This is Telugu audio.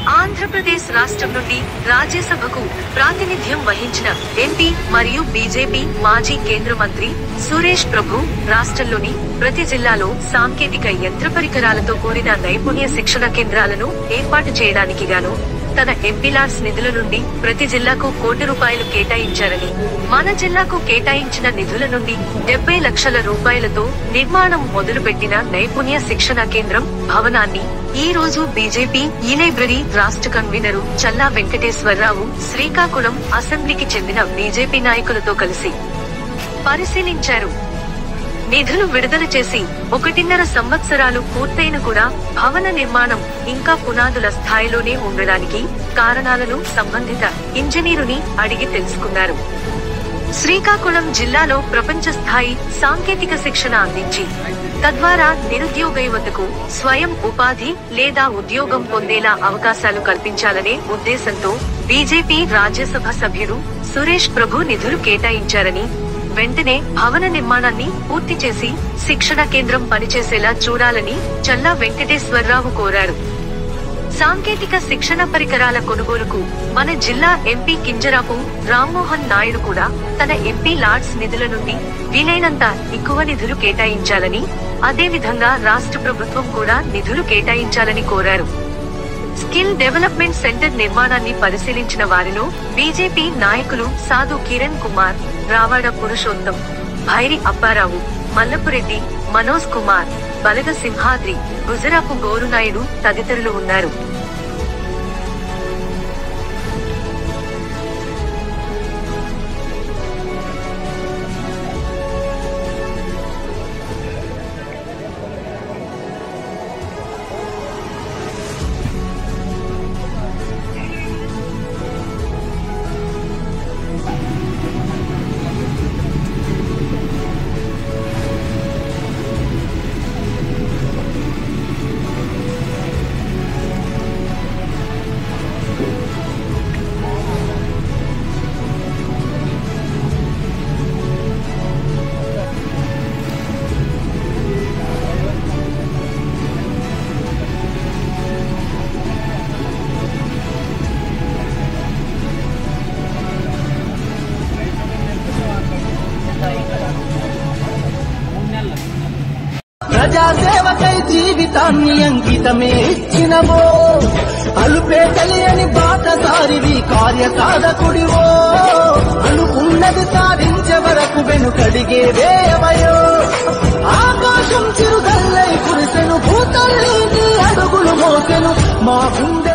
ఆంధ్రప్రదేశ్ రాష్ట్రం నుండి రాజ్యసభకు ప్రాతినిధ్యం వహించిన ఎంపీ మరియు బీజేపీ మాజీ కేంద్ర మంత్రి సురేష్ ప్రభు రాష్ట్రంలోని ప్రతి జిల్లాలో సాంకేతిక యంత్ర పరికరాలతో కూడిన నైపుణ్య శిక్షణ కేంద్రాలను ఏర్పాటు చేయడానికి గాను తన ఎంపీలార్స్ నిధుల నుండి ప్రతి జిల్లాకు కోటి రూపాయలు కేటాయించారని మన జిల్లాకు కేటాయించిన నిధుల నుండి డెబ్బై లక్షల రూపాయలతో నిర్మాణం మొదలుపెట్టిన నైపుణ్య శిక్షణ కేంద్రం భవనాన్ని ఈ రోజు బీజేపీ ఈ లైబ్రరీ రాష్ట్ర కన్వీనరు చల్లా వెంకటేశ్వరరావు శ్రీకాకుళం అసెంబ్లీకి చెందిన బీజేపీ నాయకులతో కలిసి పరిశీలించారు నిధులు విడుదల చేసి ఒకటిన్నర సంవత్సరాలు పూర్తయిన కూడా భవన నిర్మాణం ఇంకా పునాదుల స్థాయిలోనే ఉండడానికి కారణాలను సంబంధిత ఇంజనీరుని అడిగి తెలుసుకున్నారు శ్రీకాకుళం జిల్లాలో ప్రపంచ స్థాయి సాంకేతిక శిక్షణ అందించి తద్వారా నిరుద్యోగ యువతకు స్వయం ఉపాధి లేదా ఉద్యోగం పొందేలా అవకాశాలు కల్పించాలనే ఉద్దేశంతో బీజేపీ రాజ్యసభ సభ్యుడు సురేష్ ప్రభు నిధులు కేటాయించారని వెంటనే భవన నిర్మాణాన్ని పూర్తి చేసి శిక్షణ కేంద్రం పనిచేసేలా చూడాలని చల్లా వెంకటేశ్వరరావు కోరారు సాంకేతిక శిక్షణ పరికరాల కొనుగోలుకు మన జిల్లా ఎంపీ కింజరాపు రామ్మోహన్ నాయుడు కూడా తన ఎంపీ లార్డ్స్ నిధుల నుండి వీలైనంత ఎక్కువ నిధులు కేటాయించాలని అదే విధంగా రాష్ట్ర ప్రభుత్వం కూడా నిధులు కేటాయించాలని కోరారు స్కిల్ డెవలప్మెంట్ సెంటర్ నిర్మాణాన్ని పరిశీలించిన వారిలో బీజేపీ నాయకులు సాధు కిరణ్ కుమార్ రావాడ పురుషోత్తం భైరి అప్పారావు మల్లపురెడ్డి మనోజ్ కుమార్ బలగ సింహాద్రి గుజరాపు గోరునాయుడు తదితరులు ఉన్నారు ప్రజాసేవకై జీవితాన్ని అంకితమే ఇచ్చినవో అలుపే తెలియని బాటసారివి కార్యసాధకుడివో అనుకున్నది సాధించే వరకు వెనుకడిగే వేయవయో ఆకాశం చిరుగల్లై కురిసెను భూతల్లి నీ అడుగులు మోసెను మా గుండె